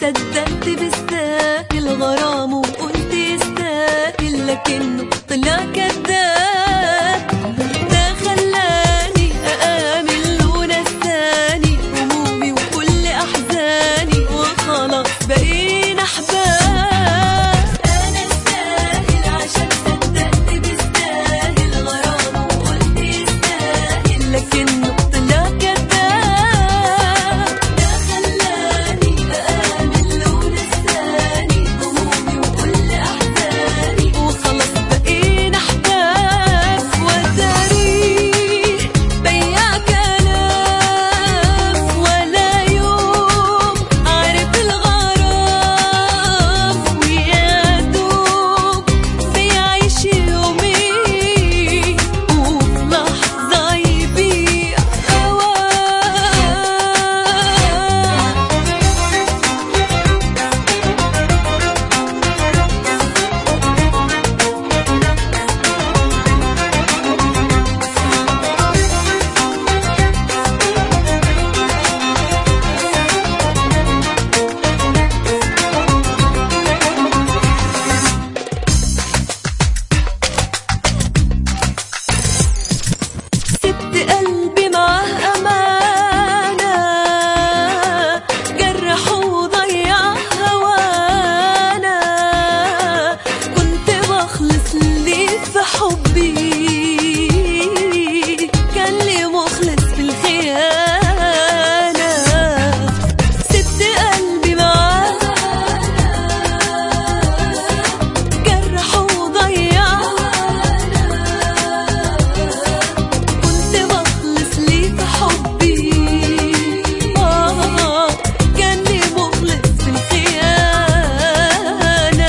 صدقت بيستاهل غرامه وقلت يستاهل لكنه طلع كذاب ده خلاني أآمن ونساني همومي وكل أحزاني وخلاص بقينا أحباب أنا استاهل عشان صدقت بيستاهل غرامه وقلت يستاهل لكنه طلع كذاب ده خلاني أآمن ونساني همومي وكل أحزاني وخلاص بقينا أحباب والتاريخ بياع كلام ولا يوم عارف الغرام ويا دوب بيعيش يومين وفي لحظة يبيع هواه سبت قلبي معاه أمانة جرح وضيع هوانا كنت بخلص لي في حبي كان لي مخلص في الخيانة سبت قلبي معاه جرح وضيع كنت بخلص لي في حبي آه كان لي مخلص في الخيانة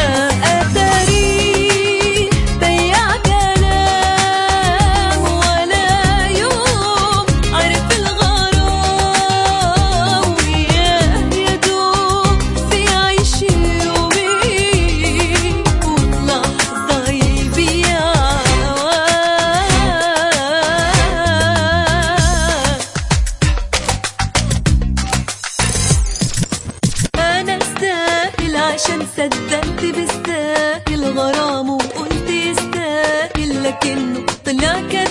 أتاري بياع كلام ولا يوم عرف الغرام وياه يا دوب بيعيش يومين وفي لحظة يبيع هواه أنا أستاهل عشان صدقت بيستاهل غرامه وقلت يستاهل لكنه طلع كذاب